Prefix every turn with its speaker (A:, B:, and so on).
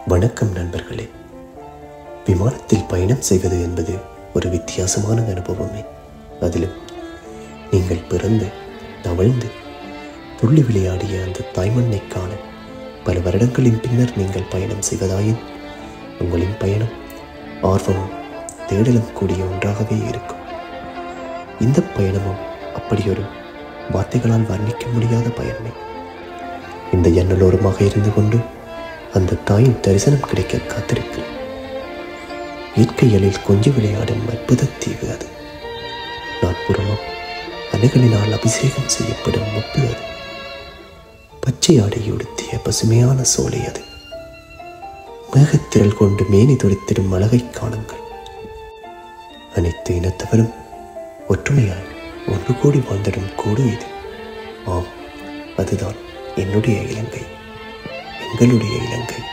A: வணக்கம் நண்பர்களே விமானத்தில் பயணம் செய்வது என்பது ஒரு வித்தியாசமான அனுபவமே அதிலும் நீங்கள் பிறந்து தவழ்ந்து துள்ளி விளையாடிய அந்த தாய்மண்ணை காண பல வருடங்களின் பின்னர் நீங்கள் பயணம் செய்வதாயின் உங்களின் பயணம் ஆர்வமும் தேடலும் கூடிய ஒன்றாகவே இருக்கும் இந்த பயணமும் அப்படியொரு வார்த்தைகளால் வர்ணிக்க முடியாத பயணமே இந்த எண்ணலோரமாக இருந்து கொண்டு அந்த தாயின் தரிசனம் கிடைக்க காத்திருக்கிறேன் இயற்கையலில் கொஞ்சி விளையாடும் அற்புத தீவு அது நாட்புறமும் அலைகளினால் அபிஷேகம் செய்யப்படும் முப்பு அது பச்சை ஆடை உடுத்திய பசுமையான சோலை அது மேகத்திரள் கொண்டு மேனி துடித்திடும் அழகை காணுங்கள் அனைத்து இனத்தவரும் ஒற்றுமையாய் ஒன்று கூடி வாழ்ந்திடும் கூடு இது ஆம் அதுதான் என்னுடைய இலங்கை எங்களுடைய இலங்கை